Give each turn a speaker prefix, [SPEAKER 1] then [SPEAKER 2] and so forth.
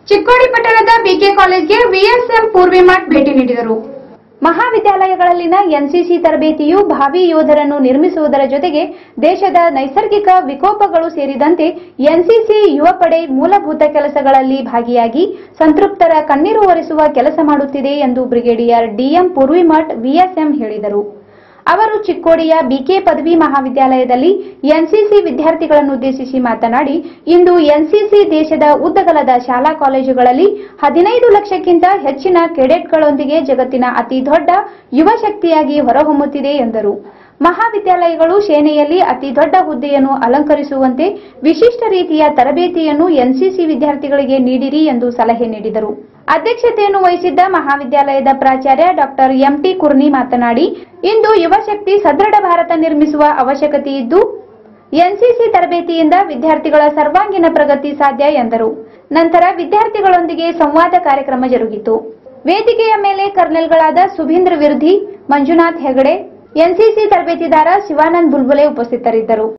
[SPEAKER 1] ಚಿಕ್ಕೋಡಿ ಪಟ್ಟಣದ ಬಿಕೆ ಕಾಲೇಜ್ಗೆ ವಿಎಸ್ಎಂ ಪೂರ್ವಿಮಠ್ ಭೇಟಿ ನೀಡಿದರು
[SPEAKER 2] ಮಹಾವಿದ್ಯಾಲಯಗಳಲ್ಲಿನ ಎನ್ಸಿಸಿ ತರಬೇತಿಯು ಭಾವಿ ಯೋಧರನ್ನು ನಿರ್ಮಿಸುವುದರ ಜೊತೆಗೆ ದೇಶದ ನೈಸರ್ಗಿಕ ವಿಕೋಪಗಳು ಸೇರಿದಂತೆ ಎನ್ಸಿಸಿ ಯುವ ಪಡೆ ಮೂಲಭೂತ ಕೆಲಸಗಳಲ್ಲಿ ಭಾಗಿಯಾಗಿ ಸಂತೃಪ್ತರ ಕಣ್ಣೀರು ಒರೆಸುವ ಕೆಲಸ ಮಾಡುತ್ತಿದೆ ಎಂದು ಬ್ರಿಗೇಡಿಯರ್ ಡಿಎಂ ಪೂರ್ವಿಮಠ್ ವಿಎಸ್ಎಂ ಹೇಳಿದರು ಅವರು ಚಿಕ್ಕೋಡಿಯ ಬಿಕೆ ಪದವಿ ಮಹಾವಿದ್ಯಾಲಯದಲ್ಲಿ ಎನ್ಸಿಸಿ ವಿದ್ಯಾರ್ಥಿಗಳನ್ನುದ್ದೇಶಿಸಿ ಮಾತನಾಡಿ ಇಂದು ಎನ್ಸಿಸಿ ದೇಶದ ಉದ್ದಗಲದ ಶಾಲಾ ಕಾಲೇಜುಗಳಲ್ಲಿ ಹದಿನೈದು ಲಕ್ಷಕ್ಕಿಂತ ಹೆಚ್ಚಿನ ಕೆಡೆಟ್ಗಳೊಂದಿಗೆ ಜಗತ್ತಿನ ಅತಿ ದೊಡ್ಡ ಯುವ ಶಕ್ತಿಯಾಗಿ ಹೊರಹೊಮ್ಮುತ್ತಿದೆ ಎಂದರು ಮಹಾವಿದ್ಯಾಲಯಗಳು ಸೇನೆಯಲ್ಲಿ ಅತಿ ದೊಡ್ಡ ಹುದ್ದೆಯನ್ನು ಅಲಂಕರಿಸುವಂತೆ ವಿಶಿಷ್ಟ ರೀತಿಯ ತರಬೇತಿಯನ್ನು ಎನ್ಸಿಸಿ ವಿದ್ಯಾರ್ಥಿಗಳಿಗೆ ನೀಡಿರಿ ಎಂದು ಸಲಹೆ ನೀಡಿದರು ಅಧ್ಯಕ್ಷತೆಯನ್ನು ವಹಿಸಿದ್ದ ಮಹಾವಿದ್ಯಾಲಯದ ಪ್ರಾಚಾರ್ಯ ಡಾಕ್ಟರ್ ಎಂಟಿ ಕುರ್ನಿ ಮಾತನಾಡಿ ಇಂದು ಯುವ ಶಕ್ತಿ ಸದೃಢ ಭಾರತ ನಿರ್ಮಿಸುವ ಅವಶ್ಯಕತೆ ಇದ್ದು ಎನ್ಸಿಸಿ ತರಬೇತಿಯಿಂದ ವಿದ್ಯಾರ್ಥಿಗಳ ಸರ್ವಾಂಗೀಣ ಪ್ರಗತಿ ಸಾಧ್ಯ ಎಂದರು ನಂತರ ವಿದ್ಯಾರ್ಥಿಗಳೊಂದಿಗೆ ಸಂವಾದ ಕಾರ್ಯಕ್ರಮ ಜರುಗಿತು ವೇದಿಕೆಯ ಮೇಲೆ ಕರ್ನಲ್ಗಳಾದ ಸುಭೀಂದ್ರ ವಿರುಧಿ ಮಂಜುನಾಥ್ ಹೆಗಡೆ ಎನ್ಸಿಸಿ ತರಬೇತಿದಾರ ಶಿವಾನಂದ್ ಬುಲ್ಬುಲೆ ಉಪಸ್ಥಿತರಿದ್ದರು